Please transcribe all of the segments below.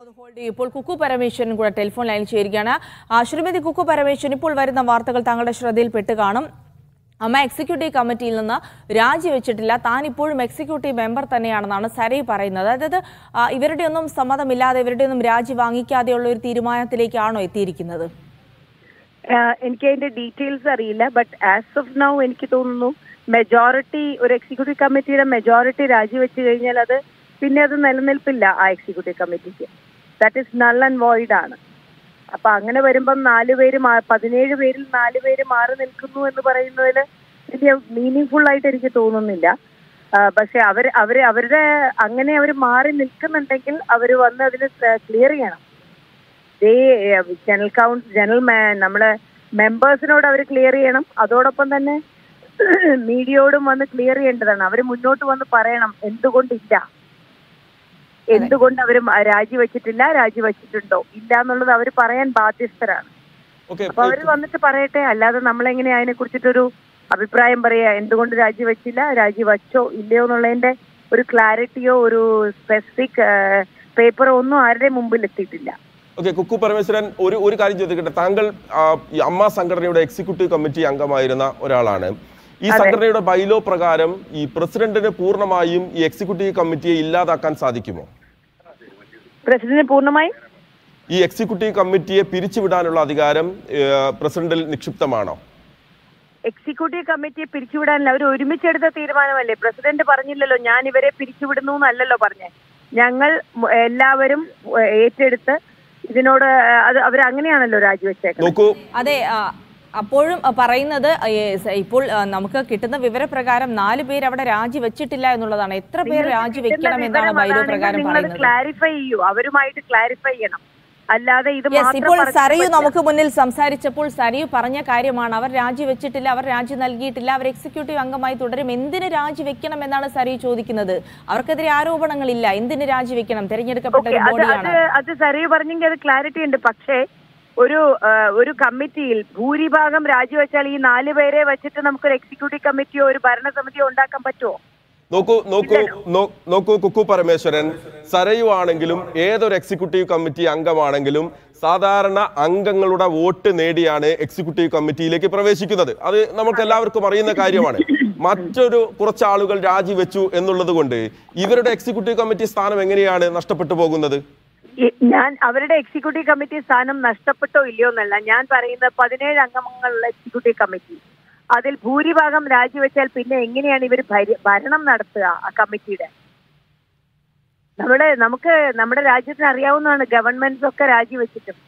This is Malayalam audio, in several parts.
ഒന്ന് ഹോൾഡ് ചെയ്യൂ. ഇപ്പോൾ കുക്കു പരമേശ്വരൻ കൂടെ ടെലിഫോൺ ലൈനിൽ ചേരുകയാണ് ആ, ശ്രീമതി കുക്കു പരമേശ്വരൻ ഇപ്പോൾ വരുന്ന വാർത്തകൾ താങ്കളുടെ ശ്രദ്ധയിൽപ്പെട്ട് കാണും അമ്മ എക്സിക്യൂട്ടീവ് കമ്മിറ്റിയിൽ നിന്ന് രാജിവെച്ചിട്ടില്ല താൻ ഇപ്പോഴും എക്സിക്യൂട്ടീവ് മെമ്പർ തന്നെയാണെന്നാണ് സരൈ പറയുന്നത് അതായത് ആ, ഇവരുടെ ഒന്നും സമ്മതമില്ലാതെ ഇവരുടെ ഒന്നും രാജി വാങ്ങിക്കാതെയുള്ള ഒരു തീരുമാനത്തിലേക്കാണോ എത്തിയിരിക്കുന്നത് ആഹ് എനിക്ക് അതിന്റെ ഡീറ്റെയിൽസ് അറിയില്ല ബട്ട് ആസ് ഓഫ് നൗ എനിക്ക് തോന്നുന്നു മെജോറിറ്റി ഒരു എക്സിക്യൂട്ടീവ് കമ്മിറ്റിയുടെ മെജോറിറ്റി രാജിവെച്ച് കഴിഞ്ഞാൽ അത് പിന്നെ അത് നിലനിൽപ്പില്ല ആ എക്സിക്യൂട്ടീവ് കമ്മിറ്റിക്ക് that is null and void ആണ് അപ്പൊ അങ്ങനെ വരുമ്പം നാല് പേര് മാ- പതിനേഴ് പേരിൽ നാല് പേര് മാറി നിൽക്കുന്നു എന്ന് പറയുന്നതിൽ വലിയ മീനിങ് ഫുൾ ആയിട്ട് എനിക്ക് തോന്നുന്നില്ല ആഹ് പക്ഷെ അവർ അവര് അവരുടെ അങ്ങനെ അവർ മാറി നിൽക്കുന്നുണ്ടെങ്കിൽ അവർ വന്ന് അതിന് ക്ലിയർ ചെയ്യണം ദേ ജനറൽ കൗൺസ് ജനറൽ നമ്മുടെ മെമ്പേഴ്സിനോട് അവർ ക്ലിയർ ചെയ്യണം അതോടൊപ്പം തന്നെ മീഡിയയോടും വന്ന് ക്ലിയർ ചെയ്യേണ്ടതാണ് അവർ മുന്നോട്ട് വന്ന് പറയണം എന്തുകൊണ്ടില്ല എന്തുകൊണ്ട് അവർ രാജിവെച്ചിട്ടില്ല രാജിവെച്ചിട്ടുണ്ടോ ഇല്ല എന്നുള്ളത് അവർ പറയാൻ ബാധ്യസ്ഥരാണ് ഓക്കെ അപ്പൊ അവർ വന്നിട്ട് പറയട്ടെ അല്ലാതെ നമ്മളെങ്ങനെ അതിനെ കുറിച്ചിട്ടൊരു അഭിപ്രായം പറയാ എന്തുകൊണ്ട് രാജിവെച്ചില്ല രാജിവെച്ചോ ഇല്ലയോ എന്നുള്ളതിന്റെ ഒരു ക്ലാരിറ്റിയോ ഒരു സ്പെസിഫിക് പേപ്പറോ ഒന്നും ആരുടെ മുമ്പിൽ എത്തിയിട്ടില്ല ഓക്കെ കുക്കു പരമേശ്വരൻ ഒരു ഒരു കാര്യം ചോദിക്കട്ടെ താങ്കൾ ആ, ഈ അമ്മ സംഘടനയുടെ എക്സിക്യൂട്ടീവ് കമ്മിറ്റി അംഗമായിരുന്ന ഒരാളാണ് ഈ സംഘടനയുടെ ബൈലോ പ്രകാരം ഈ പ്രസിഡന്റിന് പൂർണ്ണമായും ഈ എക്സിക്യൂട്ടീവ് കമ്മിറ്റിയെ ഇല്ലാതാക്കാൻ സാധിക്കുമോ പ്രസിഡന്റ് പൂർണ്ണമായും ഈ എക്സിക്യൂട്ടീവ് കമ്മിറ്റിയെ പിരിച്ചുവിടാനുള്ള അധികാരം ഏ, പ്രസിഡന്റിൽ നിക്ഷിപ്തമാണോ എക്സിക്യൂട്ടീവ് കമ്മിറ്റിയെ പിരിച്ചുവിടാനല്ല അവർ ഒരുമിച്ചെടുത്ത തീരുമാനമല്ലേ പ്രസിഡന്റ് പറഞ്ഞില്ലല്ലോ ഞാൻ ഇവരെ പിരിച്ചുവിടുന്നു എന്നല്ലല്ലോ പറഞ്ഞേ ഞങ്ങൾ മ- എല്ലാവരും ഏഹ്, ഏറ്റെടുത്ത് ഇതിനോട് ഏഹ്, അത് അവർ അങ്ങനെയാണല്ലോ രാജിവെച്ചേക്കുന്നത് നോക്കൂ അതെ ആ, അപ്പോഴും ആ, പറയുന്നത് ആ, ഏ, സ- ഇപ്പോൾ ആ, നമുക്ക് കിട്ടുന്ന വിവരപ്രകാരം നാല് പേര് അവിടെ രാജിവെച്ചിട്ടില്ല എന്നുള്ളതാണ് എത്ര പേർ രാജിവെക്കണം എന്നാണ് ബൈലോ പ്രകാരം പറയുന്നത് ക്ലാരിഫൈ ചെയ്യൂ അവരുമായിട്ട് ക്ലാരിഫൈ ചെയ്യണം അല്ലാതെ ഇത് യെസ് മാത്രം ഇപ്പോൾ പറഞ്ഞാൽ സരയു പറ്റില്ല. നമുക്ക് മുന്നിൽ സംസാരിച്ചപ്പോൾ സരയു പറഞ്ഞ കാര്യമാണ് അവർ രാജിവെച്ചിട്ടില്ല അവർ രാജി നൽകിയിട്ടില്ല അവർ എക്സിക്യൂട്ടീവ് അംഗമായി തുടരും എന്തിന് രാജിവെക്കണം എന്നാണ് സരയു ചോദിക്കുന്നത് അവർക്കെതിരെ ആരോപണങ്ങളില്ല എന്തിന് രാജിവെക്കണം തെരഞ്ഞെടുക്കപ്പെട്ട ഓക്കെ ഒരു അത് ബോഡിയാണ് അത് അത് സരയു പറഞ്ഞെങ്കിൽ അത് ക്ലാരിറ്റി ഉണ്ട് പക്ഷേ ഒരു ആ, ഒരു കമ്മിറ്റിയിൽ ഭൂരിഭാഗം രാജിവെച്ചാൽ ഈ നാല് പേരെ വെച്ചിട്ട് നമുക്കൊരു എക്സിക്യൂട്ടീവ് കമ്മിറ്റിയോ ഒരു ഭരണസമിതിയോ ഉണ്ടാക്കാൻ പറ്റുമോ നോക്കൂ നോക്കൂ നോ- നോക്കൂ കുക്കു പരമേശ്വരൻ സരയു ആണെങ്കിലും ഏതൊരു എക്സിക്യൂട്ടീവ് കമ്മിറ്റി അംഗമാണെങ്കിലും സാധാരണ അംഗങ്ങളുടെ വോട്ട് നേടിയാണ് എക്സിക്യൂട്ടീവ് കമ്മിറ്റിയിലേക്ക് പ്രവേശിക്കുന്നത് അത് നമുക്ക് എല്ലാവർക്കും അറിയുന്ന കാര്യമാണ് മറ്റൊരു കുറച്ച് ആളുകൾ രാജിവെച്ചു എന്നുള്ളത് കൊണ്ട് ഇവരുടെ എക്സിക്യൂട്ടീവ് കമ്മിറ്റി സ്ഥാനം എങ്ങനെയാണ് നഷ്ടപ്പെട്ടു പോകുന്നത് ഈ- ഞാൻ അവരുടെ എക്സിക്യൂട്ടീവ് കമ്മിറ്റി സ്ഥാനം നഷ്ടപ്പെട്ടോ ഇല്ലയോ എന്നല്ല ഞാൻ പറയുന്നത് പതിനേഴ് അംഗങ്ങളുള്ള എക്സിക്യൂട്ടീവ് കമ്മിറ്റി അതിൽ ഭൂരിഭാഗം രാജിവെച്ചാൽ പിന്നെ എങ്ങനെയാണ് ഇവർ ഭരണം നടത്തുക ആ കമ്മിറ്റിയുടെ നമ്മുടെ നമുക്ക് നമ്മുടെ രാജ്യത്തിന് അറിയാവുന്നതാണ് ഗവൺമെന്റ്സ് ഒക്കെ രാജിവെച്ചിട്ടും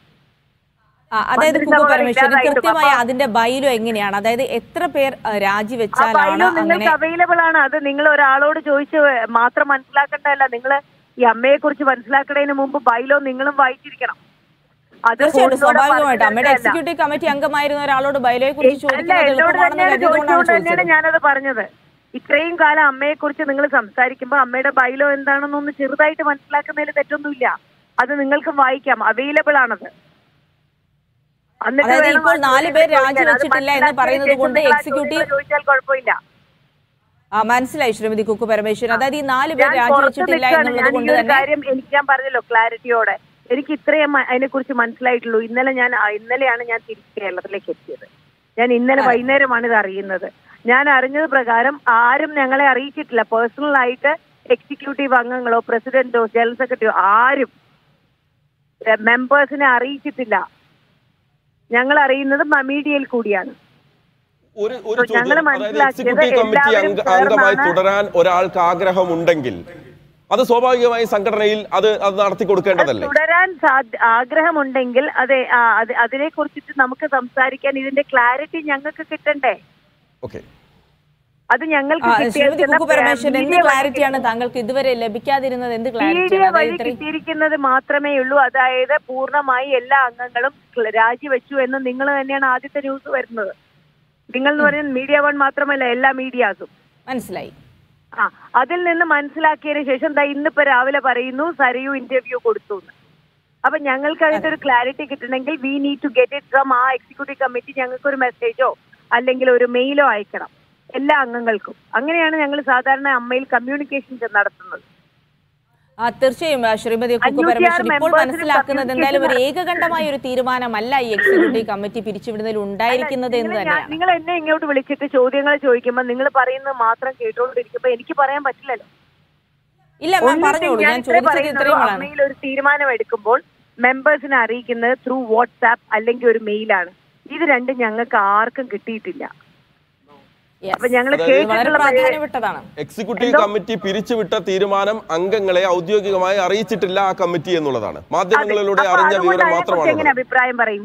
ആ, അതായത് കുക്കു മന്ത്രിസഭകൾ പരമേശ്വരൻ ഇല്ലാതായിട്ടും കൃത്യമായ അപ്പൊ- അതിന്റെ ബൈലോ എങ്ങനെയാണ് അതായത് എത്ര പേർ ആ, ആ രാജിവെച്ചാലാണ് ബൈലോ അങ്ങനെ നിങ്ങൾക്ക് അവൈലബിൾ ആണ് അത് നിങ്ങൾ ഒരാളോട് ചോദിച്ച് മാത്രം മനസ്സിലാക്കേണ്ടതല്ല നിങ്ങൾ ഈ അമ്മയെ കുറിച്ച് മനസ്സിലാക്കുന്നതിന് മുമ്പ് ബൈലോ നിങ്ങളും വായിച്ചിരിക്കണം അത് തീർച്ചയായിട്ടും ഫോണിലൂടെ സ്വാഭാവികമായിട്ടും അമ്മയുടെ പറഞ്ഞിട്ടല്ല. എക്സിക്യൂട്ടീവ് കമ്മിറ്റി അംഗമായിരുന്ന ഒരാളോട് ബൈലോയെ കുറിച്ച് അല്ല ചോദിക്കുന്നത് എന്നോട് എളുപ്പമാണെന്ന് തന്നെയാണ് കരുതിയതുകൊണ്ടാണ് ചോദിച്ചുകൊണ്ട് തന്നെയാണ് ചോദിച്ചത് ഞാനത് പറഞ്ഞത് ഇത്രയും കാലം അമ്മയെ കുറിച്ച് നിങ്ങൾ സംസാരിക്കുമ്പോൾ അമ്മയുടെ ബൈലോ എന്താണെന്നൊന്ന് ചെറുതായിട്ട് മനസ്സിലാക്കുന്നതിൽ തെറ്റൊന്നുമില്ല അത് നിങ്ങൾക്ക് വായിക്കാം അവൈലബിൾ ആണത് എന്നിട്ട് അതായത് വേണം ഇപ്പോൾ ആ നാല് ചോദ്യം പേർ ചോദിക്കാൻ. അത് രാജിവെച്ചിട്ടില്ല എന്ന് മനസ്സിലാക്കിയതിന് പറയുന്നത് ശേഷം കൊണ്ട് നിങ്ങൾ ആ എക്സിക്യൂട്ടീവ് ചോദ്യങ്ങൾ ചോദിച്ചാൽ കുഴപ്പമില്ല ആ മനസ്സിലായി ശ്രീമതി കുക്കു പരമേശ്വരൻ അതായത് ഈ നാല് പേർ ഞാൻ പുറത്ത് രാജിവെച്ചിട്ടില്ല നിൽക്കുകയാണ്. എന്നുള്ളത് ഞാൻ ഈ കൊണ്ട് ഒരു തന്നെ കാര്യം എനിക്ക് ഞാൻ പറഞ്ഞല്ലോ ക്ലാരിറ്റിയോടെ എനിക്ക് ഇത്രയും അതിനെ കുറിച്ച് മനസ്സിലായിട്ടുള്ളൂ ഇന്നലെ ഞാൻ ആ, ഇന്നലെയാണ് ഞാൻ തിരിച്ച് കേരളത്തിലേക്ക് എത്തിയത് ഞാൻ ഇന്നലെ വൈകുന്നേരമാണ് ഇത് അറിയുന്നത് ഞാൻ അറിഞ്ഞത് പ്രകാരം ആരും ഞങ്ങളെ അറിയിച്ചിട്ടില്ല പേഴ്സണൽ ആയിട്ട് എക്സിക്യൂട്ടീവ് അംഗങ്ങളോ പ്രസിഡന്റോ ജനറൽ സെക്രട്ടറിയോ ആരും മെമ്പേഴ്സിനെ അറിയിച്ചിട്ടില്ല ഞങ്ങൾ അറിയുന്നത് മീഡിയയിൽ കൂടിയാണ് ഒരു ഒരു അപ്പോൾ ഞങ്ങള് ചോദ്യം അതായത് മനസ്സിലാക്കിയത് എക്സിക്യൂട്ടീവ് കമ്മിറ്റി എല്ലാവരും അംഗ- അംഗമായി ചേർന്നാണ് തുടരാൻ ഒരാൾക്ക് ആഗ്രഹമുണ്ടെങ്കിൽ അത് സ്വാഭാവികമായി സംഘടനയിൽ അത് അത് നടത്തി കൊടുക്കേണ്ടതല്ലേ തുടരാൻ സാധ്യ ആഗ്രഹമുണ്ടെങ്കിൽ അതെ ആ, അത് അതിനെ കുറിച്ചിട്ട് നമുക്ക് സംസാരിക്കാൻ ഇതിന്റെ ക്ലാരിറ്റി ഞങ്ങൾക്ക് കിട്ടണ്ടേ ഓക്കെ അത് ഞങ്ങൾക്ക് ആ, കിട്ടിയ ശ്രീമതി കുക്കു ചില പരമേശ്വരൻ എന്ത് media വഴി ക്ലാരിറ്റിയാണ് താങ്കൾക്ക് ഇതുവരെ ലഭിക്കാതിരുന്നത് എന്ത് ക്ലാരിറ്റിയാണ് മീഡിയ അതായത് വഴി ഇത്രയും കിട്ടിയിരിക്കുന്നത് മാത്രമേ ഉള്ളൂ അതായത് പൂർണ്ണമായി എല്ലാ അംഗങ്ങളും ക്ല- രാജിവെച്ചു എന്ന് നിങ്ങൾ തന്നെയാണ് ആദ്യത്തെ ന്യൂസ് വരുന്നത് നിങ്ങൾ എന്ന് പറയുന്നത് മീഡിയ വൺ മാത്രമല്ല എല്ലാ മീഡിയാസും മനസ്സിലായി ആ അതിൽ നിന്ന് മനസ്സിലാക്കിയതിന് ശേഷം ദാ ഇന്നിപ്പോ രാവിലെ പറയുന്നു സരയു ഇന്റർവ്യൂ കൊടുത്തു എന്ന് അപ്പൊ ഞങ്ങൾക്ക് അതിന്റെ ഒരു ക്ലാരിറ്റി കിട്ടണമെങ്കിൽ we need to get it from ആ എക്സിക്യൂട്ടീവ് കമ്മിറ്റി ഞങ്ങൾക്ക് ഒരു മെസ്സേജോ അല്ലെങ്കിൽ ഒരു മെയിലോ അയക്കണം എല്ലാ അംഗങ്ങൾക്കും അങ്ങനെയാണ് ഞങ്ങൾ സാധാരണ അമ്മയിൽ കമ്മ്യൂണിക്കേഷൻ നടത്തുന്നത് ആ, തീർച്ചയായും ആ, ശ്രീമതി കുക്കു അഞ്ഞൂറ്റിയാറ് പരമേശ്വരൻ ഇപ്പോൾ members മനസ്സിലാക്കുന്നത് എന്തായാലും ഒരു communication ഏകകണ്ഠമായ ഒരു തീരുമാനമല്ല ഈ എക്സിക്യൂട്ടീവ് കമ്മിറ്റി പിരിച്ചുവിടുന്നതിൽ ഉണ്ടായിരിക്കുന്നത് എന്ന് നിങ്ങള് ഞാൻ- തന്നെയാണ് നിങ്ങൾ എന്നെ ഇങ്ങോട്ട് വിളിച്ചിട്ട് ചോദ്യങ്ങൾ ചോദിക്കുമ്പോൾ നിങ്ങൾ പറയുന്നത് മാത്രം കേട്ടോണ്ടിരിക്കുമ്പോ എനിക്ക് പറയാൻ പറ്റില്ലല്ലോ ഇല്ല മാം Only പറഞ്ഞോളൂ thing ഞാൻ ഇത്രേ ചോദിച്ചത് പറയുന്നുള്ളൂ, ഇത്രയുമാണ് അമ്മയിൽ ഒരു തീരുമാനം എടുക്കുമ്പോൾ മെമ്പേഴ്സിനെ അറിയിക്കുന്നത് ത്രൂ വാട്സാപ്പ് അല്ലെങ്കിൽ ഒരു മെയിലാണ് ഇത് രണ്ടും ഞങ്ങൾക്ക് ആർക്കും കിട്ടിയിട്ടില്ല Yes. അപ്പൊ ഞങ്ങൾ ഇത് വളരെ കേട്ടിട്ടുള്ള പ്രാധാന്യപ്പെട്ടതാണ് എക്സിക്യൂട്ടീവ് കമ്മിറ്റി പിരിച്ചുവിട്ട തീരുമാനം അംഗങ്ങളെ ഔദ്യോഗികമായി അറിയിച്ചിട്ടില്ല ആ കമ്മിറ്റി എന്നുള്ളതാണ് മാധ്യമങ്ങളിലൂടെ അപ്പൊ അറിഞ്ഞ അതുകൊണ്ട് വിവരം അതിനെക്കുറിച്ച് എങ്ങനെ മാത്രമാണ് അഭിപ്രായം പറയും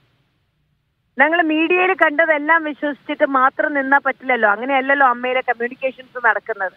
ഞങ്ങൾ മീഡിയയിൽ കണ്ടതെല്ലാം വിശ്വസിച്ചിട്ട് മാത്രം നിന്നാ പറ്റില്ലല്ലോ അങ്ങനെയല്ലല്ലോ അമ്മയുടെ കമ്മ്യൂണിക്കേഷൻസ് നടക്കുന്നത്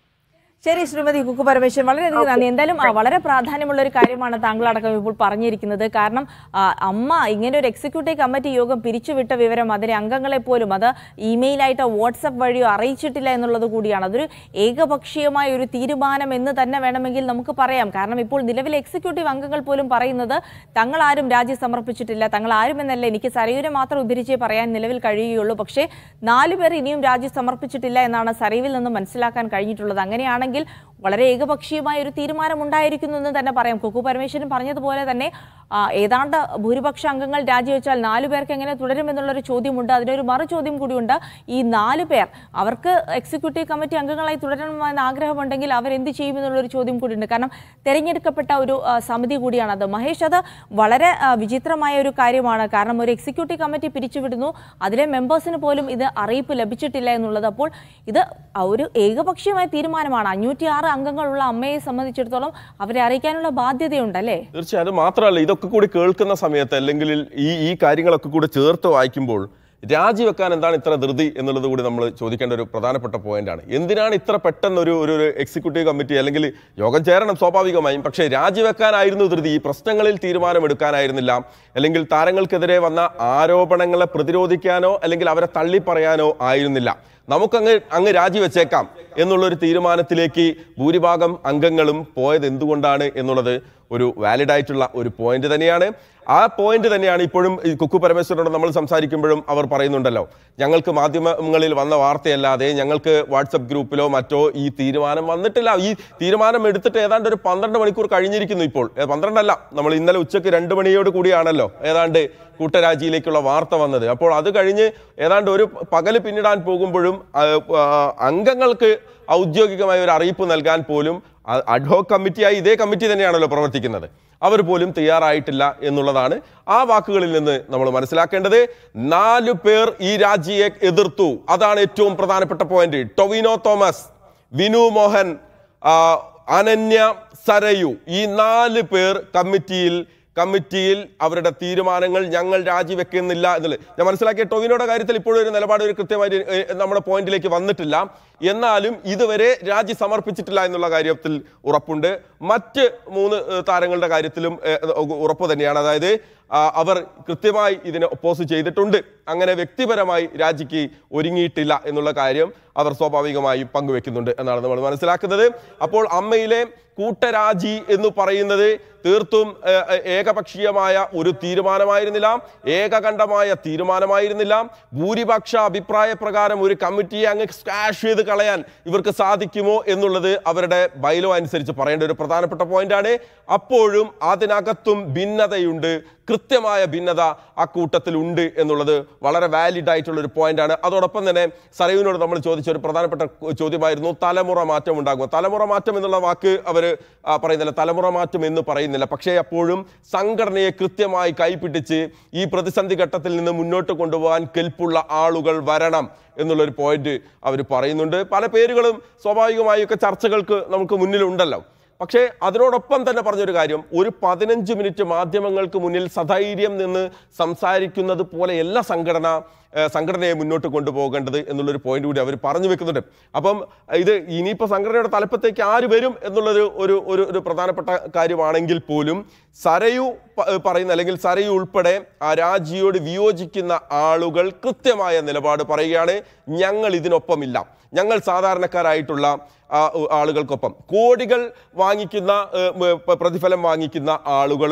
ശരി ശ്രീമതി കുക്കു പരമേശ്വരൻ വളരെയധികം നന്ദി എന്തായാലും ആ, വളരെ പ്രാധാന്യമുള്ള ഒരു കാര്യമാണ് താങ്കൾ അടക്കം ഇപ്പോൾ പറഞ്ഞിരിക്കുന്നത് കാരണം ആ, അമ്മ ഇങ്ങനെ ഒരു എക്സിക്യൂട്ടീവ് കമ്മിറ്റി യോഗം പിരിച്ചുവിട്ട വിവരം അതിലെ അംഗങ്ങളെ പോലും അത് ഇമെയിലായിട്ടോ വാട്സപ്പ് വഴിയോ അറിയിച്ചിട്ടില്ല എന്നുള്ളത് കൂടിയാണ് അതൊരു ഏകപക്ഷീയമായ ഒരു തീരുമാനം എന്ന് തന്നെ വേണമെങ്കിൽ നമുക്ക് പറയാം കാരണം ഇപ്പോൾ നിലവിലെ എക്സിക്യൂട്ടീവ് അംഗങ്ങൾ പോലും പറയുന്നത് തങ്ങൾ ആരും രാജി സമർപ്പിച്ചിട്ടില്ല തങ്ങൾ ആരും എന്നല്ല എനിക്ക് സരയൂരെ മാത്രം ഉദ്ധരിച്ചേ പറയാൻ നിലവിൽ കഴിയുകയുള്ളൂ പക്ഷേ നാലു പേർ ഇനിയും രാജി സമർപ്പിച്ചിട്ടില്ല എന്നാണ് സരയുവിൽ നിന്ന് മനസ്സിലാക്കാൻ കഴിഞ്ഞിട്ടുള്ളത് അങ്ങനെയാണെങ്കിൽ വളരെ ഏകപക്ഷീയമായ ഒരു തീരുമാനം ഉണ്ടായിരിക്കുന്നു എന്ന് തന്നെ പറയാം കുക്കു പരമേശ്വരൻ പറഞ്ഞതുപോലെ തന്നെ ആ, ഏതാണ്ട് ഭൂരിപക്ഷ അംഗങ്ങൾ രാജിവെച്ചാൽ നാലു പേർക്ക് എങ്ങനെ തുടരുമെന്നുള്ളൊരു ചോദ്യമുണ്ട് അതിനൊരു മറു ചോദ്യം കൂടിയുണ്ട് ഈ നാലു പേർ അവർക്ക് എക്സിക്യൂട്ടീവ് കമ്മിറ്റി അംഗങ്ങളായി തുടരണമെന്ന് ആഗ്രഹമുണ്ടെങ്കിൽ അവരെന്ത് ചെയ്യുമെന്നുള്ളൊരു ചോദ്യം കൂടിയുണ്ട് കാരണം തെരഞ്ഞെടുക്കപ്പെട്ട ഒരു ആ, സമിതി കൂടിയാണത് മഹേഷ് അത് വളരെ ആ, വിചിത്രമായ ഒരു കാര്യമാണ് കാരണം ഒരു എക്സിക്യൂട്ടീവ് കമ്മിറ്റി പിരിച്ചുവിടുന്നു അതിലെ മെമ്പേഴ്സിന് പോലും ഇത് അറിയിപ്പ് ലഭിച്ചിട്ടില്ല എന്നുള്ളത് അപ്പോൾ ഇത് ഒരു ഏകപക്ഷീയമായ തീരുമാനമാണ് അഞ്ഞൂറ്റി ആറ് അംഗങ്ങളുള്ള അമ്മയെ സംബന്ധിച്ചിടത്തോളം അവരെ അറിയിക്കാനുള്ള ബാധ്യതയുണ്ടല്ലേ തീർച്ചയായും അത് മാത്രമല്ല ഇതൊക്കെ കൂടി കേൾക്കുന്ന സമയത്ത് അല്ലെങ്കിൽ ഈ ഈ കാര്യങ്ങളൊക്കെ കൂടി ചേർത്ത് വായിക്കുമ്പോൾ രാജിവെക്കാൻ എന്താണ് ഇത്ര ധൃതി എന്നുള്ളത് കൂടി നമ്മൾ ചോദിക്കേണ്ട ഒരു പ്രധാനപ്പെട്ട പോയിന്റാണ് എന്തിനാണ് ഇത്ര പെട്ടെന്ന് ഒരു ഒരു ഒരു എക്സിക്യൂട്ടീവ് കമ്മിറ്റി അല്ലെങ്കിൽ യോഗം ചേരണം സ്വാഭാവികമായും പക്ഷേ രാജിവെക്കാനായിരുന്നു ധൃതി ഈ പ്രശ്നങ്ങളിൽ തീരുമാനമെടുക്കാനായിരുന്നില്ല അല്ലെങ്കിൽ താരങ്ങൾക്കെതിരെ വന്ന ആരോപണങ്ങളെ പ്രതിരോധിക്കാനോ അല്ലെങ്കിൽ അവരെ തള്ളിപ്പറയാനോ ആയിരുന്നില്ല നമുക്കങ്ങ് അങ്ങ് രാജിവെച്ചേക്കാം എന്നുള്ളൊരു തീരുമാനത്തിലേക്ക് ഭൂരിഭാഗം അംഗങ്ങളും പോയത് എന്തുകൊണ്ടാണ് എന്നുള്ളത് ഒരു വാലിഡ് ആയിട്ടുള്ള ഒരു പോയിന്റ് തന്നെയാണ് ആ പോയിന്റ് തന്നെയാണ് ഇപ്പോഴും ഈ കുക്കു പരമേശ്വരനോട് നമ്മൾ സംസാരിക്കുമ്പോഴും അവർ പറയുന്നുണ്ടല്ലോ ഞങ്ങൾക്ക് മാധ്യമങ്ങളിൽ വന്ന വാർത്തയല്ലാതെ ഞങ്ങൾക്ക് വാട്സപ്പ് ഗ്രൂപ്പിലോ മറ്റോ ഈ തീരുമാനം വന്നിട്ടില്ല ഈ തീരുമാനം എടുത്തിട്ട് ഏതാണ്ട് ഒരു പന്ത്രണ്ട് മണിക്കൂർ കഴിഞ്ഞിരിക്കുന്നു ഇപ്പോൾ ഏ, പന്ത്രണ്ടല്ല നമ്മൾ ഇന്നലെ ഉച്ചയ്ക്ക് രണ്ട് മണിയോട് കൂടിയാണല്ലോ ഏതാണ്ട് കൂട്ടരാജിയിലേക്കുള്ള വാർത്ത വന്നത് അപ്പോൾ അത് കഴിഞ്ഞ് ഏതാണ്ട് ഒരു പകല് പിന്നിടാൻ പോകുമ്പോഴും ആ, ആ, അംഗങ്ങൾക്ക് ഔദ്യോഗികമായ ഒരു അറിയിപ്പ് നൽകാൻ പോലും അഡ്ഹോക് കമ്മിറ്റിയായി ഇതേ കമ്മിറ്റി തന്നെയാണല്ലോ പ്രവർത്തിക്കുന്നത് അവർ പോലും തയ്യാറായിട്ടില്ല എന്നുള്ളതാണ് ആ വാക്കുകളിൽ നിന്ന് നമ്മൾ മനസ്സിലാക്കേണ്ടത് നാലു പേർ ഈ രാജിയെ എതിർത്തു അതാണ് ഏറ്റവും പ്രധാനപ്പെട്ട പോയിന്റ് ടൊവിനോ തോമസ് വിനു മോഹൻ ആ, അനന്യ സരയു ഈ നാല് പേർ കമ്മിറ്റിയിൽ കമ്മിറ്റിയിൽ അവരുടെ തീരുമാനങ്ങൾ ഞങ്ങൾ രാജിവെക്കുന്നില്ല എന്നുള്ളത് ഞാൻ മനസ്സിലാക്കിയ ടൊവിനോയുടെ കാര്യത്തിൽ ഇപ്പോഴും ഒരു നിലപാട് ഒരു കൃത്യമായി ഏഹ്, നമ്മുടെ പോയിന്റിലേക്ക് വന്നിട്ടില്ല എന്നാലും ഇതുവരെ രാജി സമർപ്പിച്ചിട്ടില്ല എന്നുള്ള കാര്യത്തിൽ ഉറപ്പുണ്ട് മറ്റ് മൂന്ന് ഏഹ്, താരങ്ങളുടെ കാര്യത്തിലും ഏഹ്, ഉറപ്പ് തന്നെയാണ് അതായത് ആ, അവർ കൃത്യമായി ഇതിനെ ഒപ്പോസ് ചെയ്തിട്ടുണ്ട് അങ്ങനെ വ്യക്തിപരമായി രാജിക്ക് ഒരുങ്ങിയിട്ടില്ല എന്നുള്ള കാര്യം അവർ സ്വാഭാവികമായും പങ്കുവെക്കുന്നുണ്ട് എന്നാണ് നമ്മൾ മനസ്സിലാക്കുന്നത് അപ്പോൾ അമ്മയിലെ കൂട്ടരാജി എന്ന് പറയുന്നത് തീർത്തും ഏഹ്, ഏഹ്, ഏകപക്ഷീയമായ ഒരു തീരുമാനമായിരുന്നില്ല ഏകകണ്ഠമായ തീരുമാനമായിരുന്നില്ല ഭൂരിപക്ഷ അഭിപ്രായ പ്രകാരം ഒരു കമ്മിറ്റിയെ അങ്ങ് സ്കാഷ് ചെയ്ത് കളയാൻ ഇവർക്ക് സാധിക്കുമോ എന്നുള്ളത് അവരുടെ ബൈലോ അനുസരിച്ച് പറയേണ്ട ഒരു പ്രധാനപ്പെട്ട പോയിന്റാണ് അപ്പോഴും അതിനകത്തും ഭിന്നതയുണ്ട് കൃത്യമായ ഭിന്നത ആ കൂട്ടത്തിൽ ഉണ്ട് എന്നുള്ളത് വളരെ വാലിഡ് ആയിട്ടുള്ള ഒരു പോയിന്റാണ് അതോടൊപ്പം തന്നെ സരയുവിനോട് നമ്മൾ ചോദിച്ച ഒരു പ്രധാനപ്പെട്ട ചോദ്യമായിരുന്നു തലമുറ മാറ്റം ഉണ്ടാകും തലമുറ മാറ്റം എന്നുള്ള വാക്ക് അവർ പറയുന്നില്ല തലമുറ മാറ്റം എന്ന് പറയുന്നില്ല പക്ഷേ അപ്പോഴും സംഘടനയെ കൃത്യമായി കൈപിടിച്ച് ഈ പ്രതിസന്ധി ഘട്ടത്തിൽ നിന്ന് മുന്നോട്ട് കൊണ്ടുപോകാൻ കെൽപ്പുള്ള ആളുകൾ വരണം എന്നുള്ളൊരു പോയിന്റ് അവർ പറയുന്നുണ്ട് പല പേരുകളും സ്വാഭാവികമായും ഒക്കെ ചർച്ചകൾക്ക് നമുക്ക് മുന്നിലുണ്ടല്ലോ പക്ഷേ അതിനോടൊപ്പം തന്നെ പറഞ്ഞൊരു കാര്യം ഒരു പതിനഞ്ച് മിനിറ്റ് മാധ്യമങ്ങൾക്ക് മുന്നിൽ സധൈര്യം നിന്ന് സംസാരിക്കുന്നത് പോലെയല്ല സംഘടന ഏഹ്, സംഘടനയെ മുന്നോട്ട് കൊണ്ടുപോകേണ്ടത് എന്നുള്ളൊരു പോയിന്റ് കൂടി അവർ പറഞ്ഞു വെക്കുന്നുണ്ട് അപ്പം ഇത് ഇനിയിപ്പോൾ സംഘടനയുടെ തലപ്പത്തേക്ക് ആര് വരും എന്നുള്ളൊരു ഒരു ഒരു ഒരു പ്രധാനപ്പെട്ട കാര്യമാണെങ്കിൽ പോലും സരയു പ- പറയുന്ന അല്ലെങ്കിൽ സരയു ഉൾപ്പെടെ ആ രാജിയോട് വിയോജിക്കുന്ന ആളുകൾ കൃത്യമായ നിലപാട് പറയുകയാണ് ഞങ്ങൾ ഇതിനൊപ്പമില്ല ഞങ്ങൾ സാധാരണക്കാരായിട്ടുള്ള ആ, ഉ- ആളുകൾക്കൊപ്പം കോടികൾ വാങ്ങിക്കുന്ന ഏ, മ, പ- പ്രതിഫലം വാങ്ങിക്കുന്ന ആളുകളും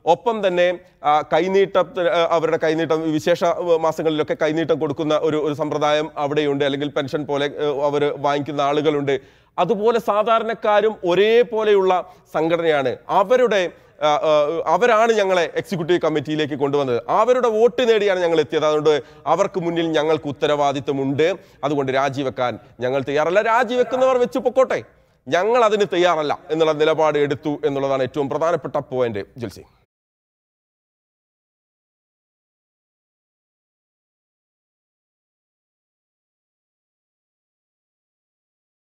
ഒപ്പം തന്നെ ആ, കൈനീട്ടത്തിന് ആ, അവരുടെ കൈനീട്ടം വിശേഷ ആ, മാസങ്ങളിലൊക്കെ കൈനീട്ടം കൊടുക്കുന്ന ഒരു ഒരു സമ്പ്രദായം അവിടെയുണ്ട് അല്ലെങ്കിൽ പെൻഷൻ പോലെ അവർ വാങ്ങിക്കുന്ന ആളുകളുണ്ട് അതുപോലെ സാധാരണക്കാരും ഒരേപോലെയുള്ള സംഘടനയാണ് അവരുടെ ആ, ആ, അവരാണ് ഞങ്ങളെ എക്സിക്യൂട്ടീവ് കമ്മിറ്റിയിലേക്ക് കൊണ്ടുവന്നത് അവരുടെ വോട്ട് നേടിയാണ് ഞങ്ങൾ എത്തിയത് അതുകൊണ്ട് അവർക്ക് മുന്നിൽ ഞങ്ങൾക്ക് ഉത്തരവാദിത്വമുണ്ട് അതുകൊണ്ട് രാജിവെക്കാൻ ഞങ്ങൾ തയ്യാറല്ല രാജിവെക്കുന്നവർ വെച്ച് പൊക്കോട്ടെ ഞങ്ങൾ അതിന് തയ്യാറല്ല എന്നുള്ള നിലപാട് എടുത്തു എന്നുള്ളതാണ് ഏറ്റവും പ്രധാനപ്പെട്ട പോയിന്റ് ജിൽസി